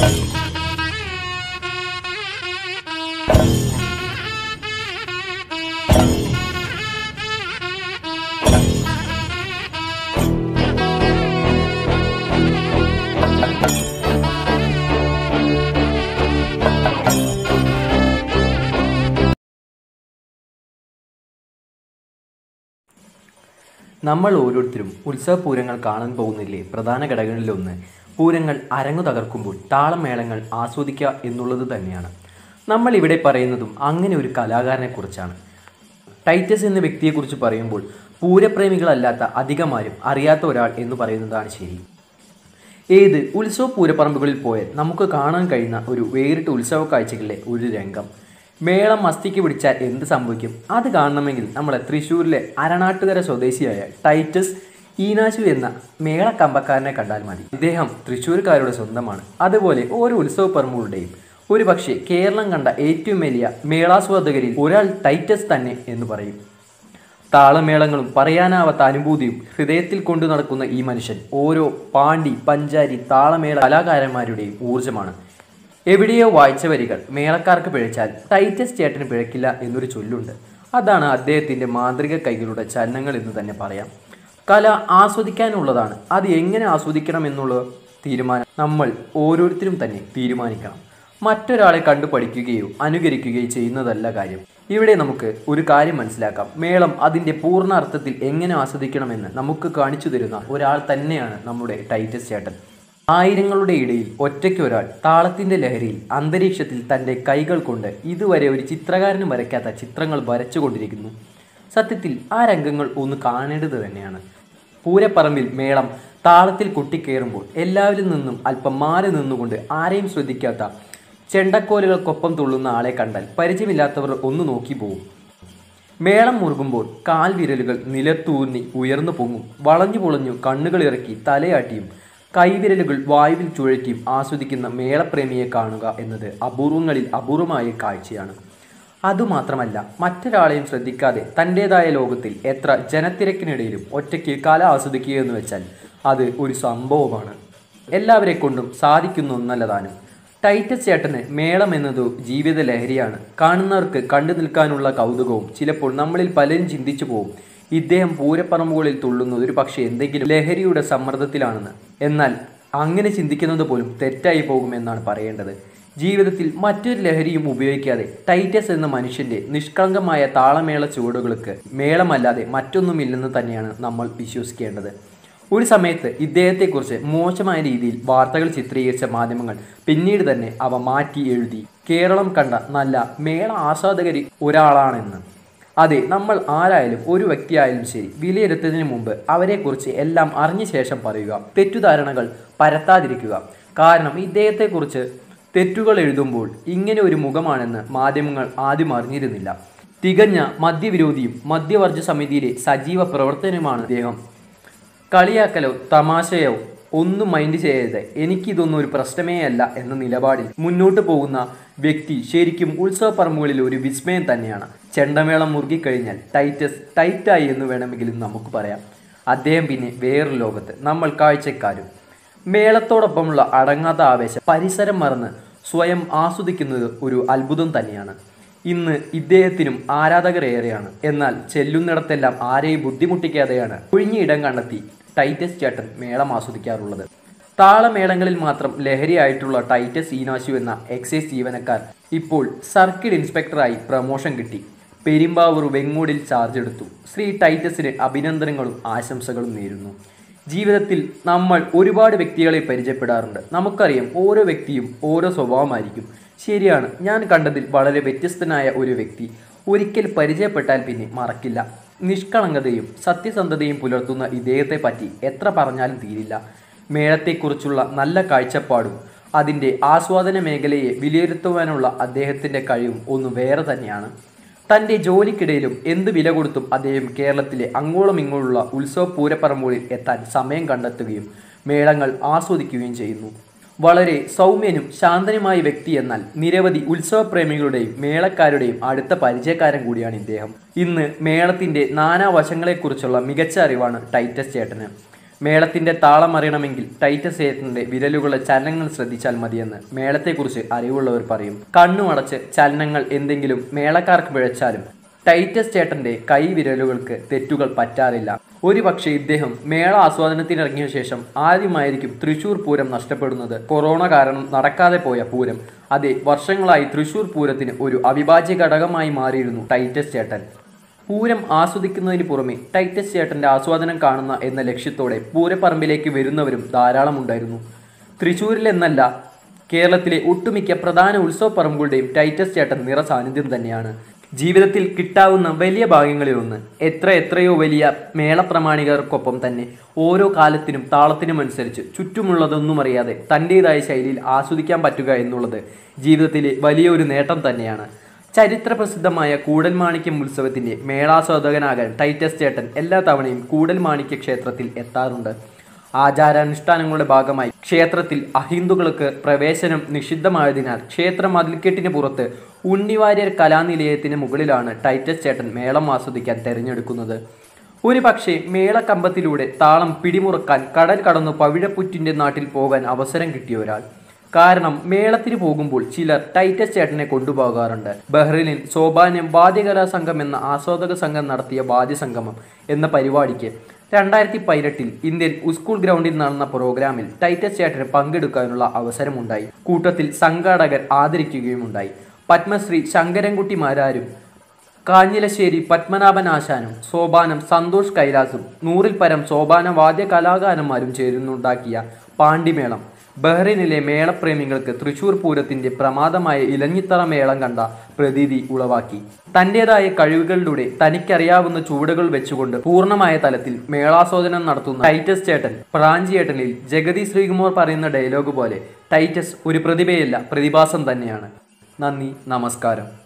നമ്മൾ ഓരോരുത്തരും ഉത്സവപൂരങ്ങൾ കാണാൻ പോകുന്നില്ലേ പ്രധാന ഘടകങ്ങളിലൊന്ന് പൂരങ്ങൾ അരങ്ങു തകർക്കുമ്പോൾ താളമേളങ്ങൾ ആസ്വദിക്കുക എന്നുള്ളത് തന്നെയാണ് നമ്മൾ ഇവിടെ പറയുന്നതും അങ്ങനെ ഒരു കലാകാരനെ കുറിച്ചാണ് ടൈറ്റസ് എന്ന വ്യക്തിയെക്കുറിച്ച് പറയുമ്പോൾ പൂരപ്രേമികളല്ലാത്ത അധികമാരും അറിയാത്ത ഒരാൾ എന്ന് പറയുന്നതാണ് ശരി ഏത് ഉത്സവ പൂരപ്പറമ്പുകളിൽ പോയാൽ നമുക്ക് കാണാൻ കഴിയുന്ന ഒരു വേറിട്ട ഉത്സവ കാഴ്ചകളിലെ ഒരു രംഗം മേളം മസ്തിക്ക് പിടിച്ചാൽ എന്ത് സംഭവിക്കും അത് കാണണമെങ്കിൽ നമ്മളെ തൃശ്ശൂരിലെ അരണാട്ടുകര സ്വദേശിയായ ടൈറ്റസ് ഈനാശു എന്ന മേള കമ്പക്കാരനെ കണ്ടാൽ മതി ഇദ്ദേഹം തൃശ്ശൂർക്കാരുടെ സ്വന്തമാണ് അതുപോലെ ഓരോ ഉത്സവ പറമ്പുകളുടെയും ഒരു പക്ഷേ കേരളം കണ്ട ഏറ്റവും വലിയ മേളാസ്വാദകരിൽ ഒരാൾ ടൈറ്റസ് തന്നെ എന്ന് പറയും താളമേളങ്ങളും പറയാനാവാത്ത അനുഭൂതിയും ഹൃദയത്തിൽ കൊണ്ടു നടക്കുന്ന ഈ മനുഷ്യൻ ഓരോ പാണ്ടി പഞ്ചാരി താളമേള കലാകാരന്മാരുടെയും ഊർജ്ജമാണ് എവിടെയോ വായിച്ച വരികൾ മേളക്കാർക്ക് പിഴച്ചാൽ ടൈറ്റസ് ചേട്ടന് പിഴക്കില്ല എന്നൊരു ചൊല്ലുണ്ട് അതാണ് അദ്ദേഹത്തിൻ്റെ മാന്ത്രിക കൈകളുടെ ചലനങ്ങൾ എന്ന് തന്നെ പറയാം കല ആസ്വദിക്കാനുള്ളതാണ് അത് എങ്ങനെ ആസ്വദിക്കണം എന്നുള്ള തീരുമാനം നമ്മൾ ഓരോരുത്തരും തന്നെ തീരുമാനിക്കണം മറ്റൊരാളെ കണ്ടു പഠിക്കുകയോ അനുകരിക്കുകയോ ചെയ്യുന്നതല്ല കാര്യം ഇവിടെ നമുക്ക് ഒരു കാര്യം മനസ്സിലാക്കാം മേളം അതിൻ്റെ പൂർണ്ണ അർത്ഥത്തിൽ എങ്ങനെ ആസ്വദിക്കണമെന്ന് നമുക്ക് കാണിച്ചു തരുന്ന ഒരാൾ തന്നെയാണ് നമ്മുടെ ടൈറ്റസ് ചേട്ടൻ ആയിരങ്ങളുടെ ഇടയിൽ ഒറ്റയ്ക്ക് ഒരാൾ താളത്തിൻ്റെ ലഹരിയിൽ അന്തരീക്ഷത്തിൽ തൻ്റെ കൈകൾ കൊണ്ട് ഇതുവരെ ഒരു ചിത്രകാരനും വരയ്ക്കാത്ത ചിത്രങ്ങൾ വരച്ചുകൊണ്ടിരിക്കുന്നു സത്യത്തിൽ ആ രംഗങ്ങൾ ഒന്ന് കാണേണ്ടത് തന്നെയാണ് പൂരപ്പറമ്പിൽ മേളം താളത്തിൽ കൊട്ടിക്കയറുമ്പോൾ എല്ലാവരിൽ നിന്നും അല്പം മാറി നിന്നുകൊണ്ട് ആരെയും ശ്രദ്ധിക്കാത്ത ചെണ്ടക്കോലുകൾക്കൊപ്പം തുള്ളുന്ന ആളെ കണ്ടാൽ പരിചയമില്ലാത്തവർ ഒന്ന് നോക്കി പോകും മേളം മുറുകുമ്പോൾ കാൽ വിരലുകൾ നിലത്തൂന്നി ഉയർന്നു പൊങ്ങും വളഞ്ഞു പൊളഞ്ഞു കണ്ണുകൾ ഇറക്കി തലയാട്ടിയും കൈവിരലുകൾ വായുവിൽ ചുഴറ്റിയും ആസ്വദിക്കുന്ന മേളപ്രേമിയെ കാണുക എന്നത് അപൂർവങ്ങളിൽ അപൂർവമായ കാഴ്ചയാണ് അതുമാത്രമല്ല മറ്റൊരാളെയും ശ്രദ്ധിക്കാതെ തൻ്റെതായ ലോകത്തിൽ എത്ര ജനത്തിരക്കിനിടയിലും ഒറ്റയ്ക്ക് കല ആസ്വദിക്കുക എന്ന് വെച്ചാൽ അത് ഒരു സംഭവമാണ് എല്ലാവരെ കൊണ്ടും സാധിക്കുന്ന ഒന്നല്ല താനും ടൈറ്റസ് ചേട്ടന് മേളം എന്നത് ജീവിത ലഹരിയാണ് കാണുന്നവർക്ക് കണ്ടു നിൽക്കാനുള്ള കൗതുകവും ചിലപ്പോൾ നമ്മളിൽ പലരും ചിന്തിച്ചു പോകും ഇദ്ദേഹം പൂരപ്പറമ്പുകളിൽ തുള്ളുന്നത് ഒരു പക്ഷേ എന്തെങ്കിലും ലഹരിയുടെ സമ്മർദ്ദത്തിലാണെന്ന് എന്നാൽ അങ്ങനെ ചിന്തിക്കുന്നത് പോലും തെറ്റായി പോകുമെന്നാണ് പറയേണ്ടത് ജീവിതത്തിൽ മറ്റൊരു ലഹരിയും ഉപയോഗിക്കാതെ ടൈറ്റസ് എന്ന മനുഷ്യന്റെ നിഷ്കളങ്കമായ താളമേള ചുവടുകൾക്ക് മേളമല്ലാതെ മറ്റൊന്നുമില്ലെന്ന് തന്നെയാണ് നമ്മൾ വിശ്വസിക്കേണ്ടത് ഒരു സമയത്ത് ഇദ്ദേഹത്തെക്കുറിച്ച് മോശമായ രീതിയിൽ വാർത്തകൾ ചിത്രീകരിച്ച മാധ്യമങ്ങൾ പിന്നീട് തന്നെ അവ മാറ്റി എഴുതി കേരളം കണ്ട നല്ല മേള ആസ്വാദകരിൽ ഒരാളാണെന്ന് അതെ നമ്മൾ ആരായാലും ഒരു വ്യക്തിയായാലും ശരി വിലയിരുത്തുന്നതിന് മുമ്പ് അവരെക്കുറിച്ച് എല്ലാം അറിഞ്ഞ ശേഷം പറയുക തെറ്റുധാരണകൾ പരത്താതിരിക്കുക കാരണം ഇദ്ദേഹത്തെക്കുറിച്ച് തെറ്റുകൾ എഴുതുമ്പോൾ ഇങ്ങനെ ഒരു മുഖമാണെന്ന് മാധ്യമങ്ങൾ ആദ്യം അറിഞ്ഞിരുന്നില്ല തികഞ്ഞ മദ്യവിരോധിയും മദ്യവർജ സമിതിയിലെ സജീവ പ്രവർത്തനമാണ് അദ്ദേഹം കളിയാക്കലോ തമാശയോ ഒന്നും മൈൻഡ് ചെയ്യാതെ എനിക്കിതൊന്നും ഒരു പ്രശ്നമേ അല്ല എന്ന നിലപാടിൽ മുന്നോട്ട് പോകുന്ന വ്യക്തി ശരിക്കും ഉത്സവ പറമ്പുകളിൽ ഒരു വിസ്മയം തന്നെയാണ് ചെണ്ടമേളം മുറുകിക്കഴിഞ്ഞാൽ ടൈറ്റസ് ടൈറ്റായി എന്ന് വേണമെങ്കിലും നമുക്ക് പറയാം അദ്ദേഹം പിന്നെ വേറൊരു ലോകത്ത് നമ്മൾ കാഴ്ചക്കാരും മേളത്തോടൊപ്പമുള്ള അടങ്ങാത്ത ആവേശം പരിസരം മറന്ന് സ്വയം ആസ്വദിക്കുന്നത് ഒരു അത്ഭുതം തന്നെയാണ് ഇന്ന് ഇദ്ദേഹത്തിനും ആരാധകർ ഏറെയാണ് എന്നാൽ ചെല്ലുന്നിടത്തെല്ലാം ആരെയും ബുദ്ധിമുട്ടിക്കാതെയാണ് ഒഴിഞ്ഞ ഇടം കണ്ടെത്തി ടൈറ്റസ് ചേട്ടൻ മേളം ആസ്വദിക്കാറുള്ളത് താളമേളങ്ങളിൽ മാത്രം ലഹരിയായിട്ടുള്ള ടൈറ്റസ് ഈനാശു എന്ന എക്സൈസ് ജീവനക്കാർ ഇപ്പോൾ സർക്കിൾ ഇൻസ്പെക്ടറായി പ്രമോഷൻ കിട്ടി പെരുമ്പാവൂർ വെങ്ങോടിൽ ചാർജ് എടുത്തു ശ്രീ ടൈറ്റസിന് അഭിനന്ദനങ്ങളും ആശംസകളും നേരുന്നു ജീവിതത്തിൽ നമ്മൾ ഒരുപാട് വ്യക്തികളെ പരിചയപ്പെടാറുണ്ട് നമുക്കറിയാം ഓരോ വ്യക്തിയും ഓരോ സ്വഭാവമായിരിക്കും ശരിയാണ് ഞാൻ കണ്ടതിൽ വളരെ വ്യത്യസ്തനായ ഒരു വ്യക്തി ഒരിക്കൽ പരിചയപ്പെട്ടാൽ പിന്നെ മറക്കില്ല നിഷ്കളങ്കതയും സത്യസന്ധതയും പുലർത്തുന്ന ഇദ്ദേഹത്തെ പറ്റി എത്ര പറഞ്ഞാലും തീരില്ല മേളത്തെക്കുറിച്ചുള്ള നല്ല കാഴ്ചപ്പാടും അതിൻ്റെ ആസ്വാദന മേഖലയെ വിലയിരുത്തുവാനുള്ള അദ്ദേഹത്തിൻ്റെ കഴിവും ഒന്ന് വേറെ തന്നെയാണ് തൻ്റെ ജോലിക്കിടയിലും എന്ത് വില കൊടുത്തും അദ്ദേഹം കേരളത്തിലെ അങ്ങോളം ഇങ്ങോട്ടുള്ള ഉത്സവ പൂരപ്പറമ്പുകളിൽ എത്താൻ സമയം കണ്ടെത്തുകയും മേളങ്ങൾ ആസ്വദിക്കുകയും ചെയ്യുന്നു വളരെ സൗമ്യനും ശാന്തനുമായ വ്യക്തി എന്നാൽ നിരവധി ഉത്സവപ്രേമികളുടെയും മേളക്കാരുടെയും അടുത്ത പരിചയക്കാരൻ കൂടിയാണ് ഇദ്ദേഹം ഇന്ന് മേളത്തിൻ്റെ നാനാവശങ്ങളെക്കുറിച്ചുള്ള മികച്ച അറിവാണ് ടൈറ്റസ് ചേട്ടന് മേളത്തിന്റെ താളം അറിയണമെങ്കിൽ ടൈറ്റസ് ചേട്ടന്റെ വിരലുകളുടെ ചലനങ്ങൾ ശ്രദ്ധിച്ചാൽ മതിയെന്ന് മേളത്തെക്കുറിച്ച് അറിവുള്ളവർ പറയും കണ്ണുമടച്ച് ചലനങ്ങൾ എന്തെങ്കിലും മേളക്കാർക്ക് പിഴച്ചാലും ടൈറ്റസ് ചേട്ടന്റെ കൈ വിരലുകൾക്ക് തെറ്റുകൾ പറ്റാറില്ല ഒരുപക്ഷെ ഇദ്ദേഹം മേള ആസ്വാദനത്തിനിറങ്ങിയ ശേഷം ആദ്യമായിരിക്കും തൃശൂർ പൂരം നഷ്ടപ്പെടുന്നത് കൊറോണ കാരണം നടക്കാതെ പോയ പൂരം അതെ വർഷങ്ങളായി തൃശൂർ പൂരത്തിന് ഒരു അവിഭാജ്യ ഘടകമായി മാറിയിരുന്നു ടൈറ്റസ് ചേട്ടൻ പൂരം ആസ്വദിക്കുന്നതിന് പുറമെ ടൈറ്റസ് ചേട്ടന്റെ ആസ്വാദനം കാണുന്ന എന്ന ലക്ഷ്യത്തോടെ പൂരപ്പറമ്പിലേക്ക് വരുന്നവരും ധാരാളമുണ്ടായിരുന്നു തൃശ്ശൂരിൽ എന്നല്ല കേരളത്തിലെ ഒട്ടുമിക്ക പ്രധാന ഉത്സവപ്പറമ്പുകളുടെയും ടൈറ്റസ് ചേട്ടൻ നിറ സാന്നിധ്യം തന്നെയാണ് ജീവിതത്തിൽ കിട്ടാവുന്ന വലിയ ഭാഗ്യങ്ങളിലൊന്ന് എത്ര എത്രയോ വലിയ മേളപ്രമാണികർക്കൊപ്പം തന്നെ ഓരോ കാലത്തിനും താളത്തിനും അനുസരിച്ച് ചുറ്റുമുള്ളതൊന്നും അറിയാതെ തൻ്റെതായ ശൈലിയിൽ ആസ്വദിക്കാൻ പറ്റുക എന്നുള്ളത് ജീവിതത്തിലെ വലിയൊരു നേട്ടം തന്നെയാണ് ചരിത്രപ്രസിദ്ധമായ കൂടൽമാണിക്യം ഉത്സവത്തിന്റെ മേളാസ്വാദകനാകാൻ ടൈറ്റസ് ചേട്ടൻ എല്ലാ തവണയും കൂടൽമാണിക്യ ക്ഷേത്രത്തിൽ എത്താറുണ്ട് ആചാരാനുഷ്ഠാനങ്ങളുടെ ഭാഗമായി ക്ഷേത്രത്തിൽ അഹിന്ദുക്കൾക്ക് പ്രവേശനം നിഷിദ്ധമായതിനാൽ ക്ഷേത്ര മതിൽക്കെട്ടിന് പുറത്ത് ഉണ്ണിവാര്യർ കലാനിലയത്തിന് മുകളിലാണ് ടൈറ്റസ് ചേട്ടൻ മേളം ആസ്വദിക്കാൻ തെരഞ്ഞെടുക്കുന്നത് ഒരു പക്ഷേ മേളക്കമ്പത്തിലൂടെ താളം പിടിമുറുക്കാൻ കടൽ കടന്നു പവിഴപ്പുറ്റിന്റെ നാട്ടിൽ പോകാൻ അവസരം കിട്ടിയ ഒരാൾ കാരണം മേളത്തിന് പോകുമ്പോൾ ചിലർ ടൈറ്റസ് ചേട്ടനെ കൊണ്ടുപോകാറുണ്ട് ബഹ്റിനിൽ സോപാന്യം വാദ്യകലാ സംഘം എന്ന ആസ്വാദക സംഘം നടത്തിയ വാദ്യസംഗമം എന്ന പരിപാടിക്ക് രണ്ടായിരത്തി പതിനെട്ടിൽ ഇന്ത്യൻ സ്കൂൾ ഗ്രൗണ്ടിൽ നടന്ന പ്രോഗ്രാമിൽ ടൈറ്റസ് ചേട്ടന് പങ്കെടുക്കാനുള്ള അവസരമുണ്ടായി കൂട്ടത്തിൽ സംഘാടകർ ആദരിക്കുകയുമുണ്ടായി പത്മശ്രീ ശങ്കരൻകുട്ടി മാരാരും കാഞ്ഞിലശ്ശേരി പത്മനാഭൻ ആശാനും സോപാനം സന്തോഷ് കൈലാസും നൂറിൽ പരം സോപാന വാദ്യ കലാകാരന്മാരും ചേരുന്നുണ്ടാക്കിയ പാണ്ടിമേളം ബഹ്റിനിലെ മേളപ്രേമികൾക്ക് തൃശൂർ പൂരത്തിന്റെ പ്രമാദമായ ഇലഞ്ഞിത്തറ മേളം കണ്ട പ്രതീതി ഉളവാക്കി തന്റേതായ കഴിവുകളിലൂടെ തനിക്കറിയാവുന്ന ചുവടുകൾ വെച്ചുകൊണ്ട് പൂർണ്ണമായ തലത്തിൽ മേളാസ്വാദനം നടത്തുന്ന ടൈറ്റസ് ചേട്ടൻ പ്രാഞ്ചിയേട്ടനിൽ ജഗതി ശ്രീകുമാർ പറയുന്ന ഡയലോഗ് പോലെ ടൈറ്റസ് ഒരു പ്രതിഭയല്ല പ്രതിഭാസം തന്നെയാണ് നന്ദി നമസ്കാരം